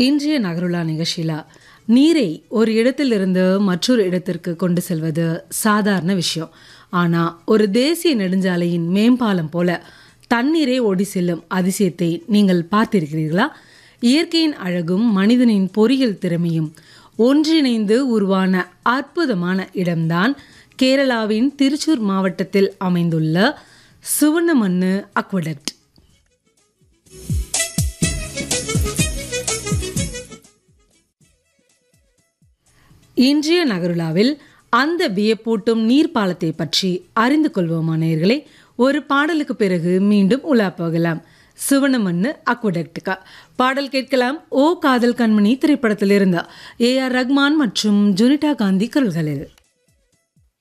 இன்றைய நகருலா நிகழ்ச்சியில் நீரை ஒரு இடத்திலிருந்து மற்றொரு இடத்திற்கு கொண்டு செல்வது சாதாரண விஷயம் ஆனால் ஒரு தேசிய நெடுஞ்சாலையின் மேம்பாலம் போல தண்ணீரே ஓடி செல்லும் அதிசயத்தை நீங்கள் பார்த்திருக்கிறீர்களா இயற்கையின் அழகும் மனிதனின் பொறியியல் திறமையும் ஒன்றிணைந்து உருவான அற்புதமான இடம்தான் கேரளாவின் திருச்சூர் மாவட்டத்தில் அமைந்துள்ள சுவர்ணமண்ணு அக்வடக்ட் இன்றைய நகருலாவில் அந்த வியப்பூட்டும் நீர்ப்பாலத்தை பற்றி அறிந்து கொள்வோமா நேயர்களே ஒரு பாடலுக்கு பிறகு மீண்டும் உலா போகலாம் சுவனமண்ணு அக்வடக்டுக்கா பாடல் கேட்கலாம் ஓ காதல் கண்மணி திரைப்படத்திலிருந்து ஏ ஆர் ரஹ்மான் மற்றும் ஜுனிட்டா காந்தி குரல்களில்